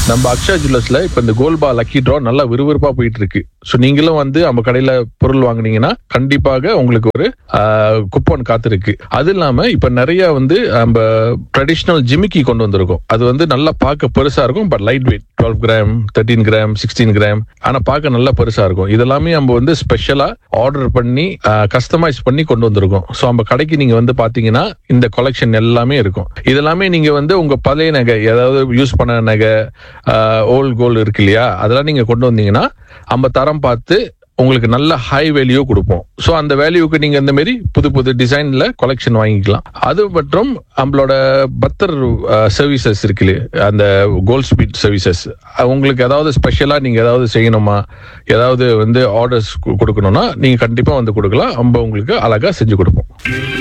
நம்ம அக்ஷயா ஜுவல்லர்ஸ்ல இப்ப இந்த கோல்பா லக்கி ட்ரா நல்லா விறுவிறுப்பா போயிட்டு இருக்கு ஸோ நீங்களும் வந்து நம்ம கடையில பொருள் வாங்குனீங்கன்னா கண்டிப்பாக உங்களுக்கு ஒரு குப்பன் காத்திருக்கு அது இல்லாம இப்ப நிறைய வந்து நம்ம ட்ரெடிஷ்னல் ஜிமிக்கி கொண்டு வந்திருக்கோம் அது வந்து நல்லா பார்க்க பெருசா இருக்கும் but light weight twelve gram thirteen gram sixteen gram ஆனா பார்க்க நல்லா பெருசா இருக்கும் இதெல்லாமே நம்ம வந்து ஸ்பெஷலா ஆர்டர் பண்ணி கஸ்டமைஸ் பண்ணி கொண்டு வந்திருக்கோம் ஸோ நம்ம கடைக்கு நீங்க வந்து பாத்தீங்கன்னா இந்த கொலெக்ஷன் எல்லாமே இருக்கும் இதெல்லாமே நீங்க வந்து உங்க பழைய நகை ஏதாவது யூஸ் பண்ண நகை ஓல்ட் கோல்டு இருக்கு இல்லையா அதெல்லாம் நீங்க கொண்டு வந்தீங்கன்னா நம்ம தரம் பார்த்து உங்களுக்கு நல்ல ஹை வேல்யூ கொடுப்போம் ஸோ அந்த வேல்யூக்கு நீங்க இந்த மாதிரி புது புது டிசைன்ல கொலெக்ஷன் வாங்கிக்கலாம் அது மற்றும் நம்மளோட பத்தர் சர்வீசஸ் இருக்கு இல்லையா அந்த கோல்ட் ஸ்பீட் சர்வீசஸ் உங்களுக்கு ஏதாவது ஸ்பெஷலா நீங்க ஏதாவது செய்யணுமா ஏதாவது வந்து ஆர்டர்ஸ் கொடுக்கணும்னா நீங்க கண்டிப்பா வந்து கொடுக்கலாம் நம்ம உங்களுக்கு அழகா செஞ்சு கொடுப்போம்